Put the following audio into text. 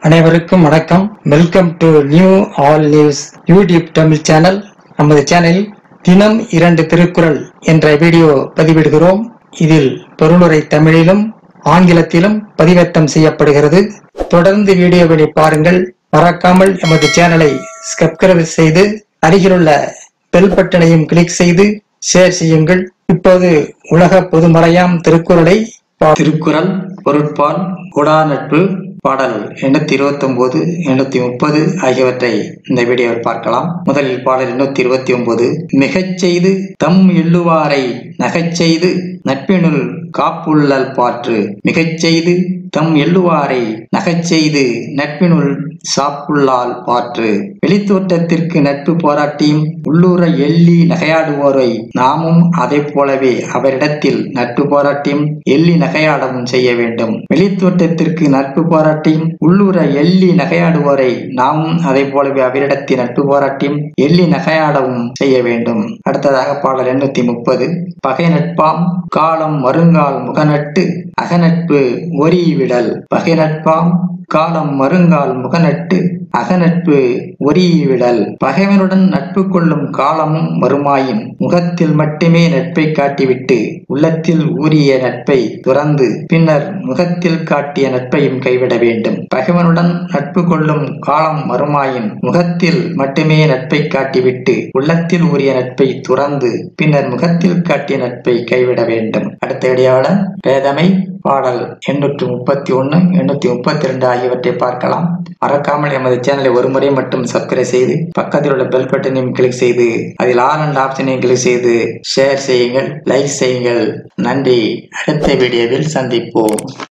அனைவருக்கும் வணக்கம் welcome to new all news YouTube Tamil channel நமது சேனலில் தினம் இரண்டு திருக்குறள் என்ற வீடியோ பதிவிடுகிறோம் இதில் பொருளுரை தமிழிலும் ஆங்கிலத்திலும் பதிவேற்றம் செய்யப்படுகிறது தொடர்ந்து வீடியோவினை பாருங்கள் மறக்காமல் எமது சேனலை சப்ஸ்கிரைப் செய்து அருகிலுள்ள பெல் பட்டனையும் கிளிக் செய்து ஷேர் செய்யுங்கள் இப்போது உலக பொதுமறையாம் திருக்குறளை பா- திருக்குறள் பொருட்பால் குடா நட்பு பாடல் எண்ணூத்தி இருபத்தி ஒன்பது எண்ணூத்தி முப்பது ஆகியவற்றை இந்த வீடியோவில் பார்க்கலாம் முதலில் பாடல் எண்ணூத்தி இருபத்தி ஒன்பது மிகச் செய்து தம் எள்ளுவாரை நகைச் செய்து நட்பினுள் காப்புள்ளல் பாற்று மிகச் செய்து தம் எள்ளுவாரை நகைச் செய்து நட்பினுள் சாப்புள்ளால் பாற்று வெளித்தோட்டத்திற்கு நட்பு போராட்டியும் உள்ளூர எள்ளி நகையாடுவோரை நாமும் அதை போலவே அவரிடத்தில் நட்பு போராட்டியும் எள்ளி நகையாடவும் செய்ய வேண்டும் வெளித்தோட்டத்திற்கு நட்பு போராட்டியும் உள்ளூர எள்ளி நகையாடுவோரை நாமும் அதை போலவே அவரிடத்தில் நட்பு போராட்டியும் எள்ளி நகையாடவும் செய்ய வேண்டும் அடுத்ததாக பாடல் எண்ணூத்தி முப்பது பகை நட்பாம் காலம் வருங்கால் முகநட்டு அகநட்பு ஒரி விடல் பகை நட்பாம் காலம் மறுங்கால் முகநட்டு அகநட்பு ஒரி விடல் பகைவனுடன் நட்பு கொள்ளும் காலமும் வருமாயின் முகத்தில் மட்டுமே நட்பை காட்டிவிட்டு உள்ளத்தில் ஊறிய நட்பை துறந்து பின்னர் முகத்தில் காட்டிய நட்பையும் கைவிட வேண்டும் பகைவனுடன் நட்பு கொள்ளும் காலம் வருமாயின் முகத்தில் மட்டுமே நட்பை காட்டிவிட்டு உள்ளத்தில் ஊறிய நட்பை துறந்து பின்னர் முகத்தில் காட்டிய நட்பை கைவிட வேண்டும் அடுத்த இடையாளர் வேதமை பாடல் எண்ணூற்று முப்பத்தி ஒன்று எண்ணூத்தி முப்பத்தி ரெண்டு ஆகியவற்றை பார்க்கலாம் மறக்காமல் எமது சேனலை ஒரு முறை மட்டும் சப்ஸ்கிரைப் செய்து பக்கத்தில் உள்ள பெல் பட்டனையும் கிளிக் செய்து அதில் ஆல் அண்ட் ஆப்ஷனையும் கிளிக் செய்து ஷேர் செய்யுங்கள் லைக் செய்யுங்கள் நன்றி அடுத்த வீடியோவில் சந்திப்போம்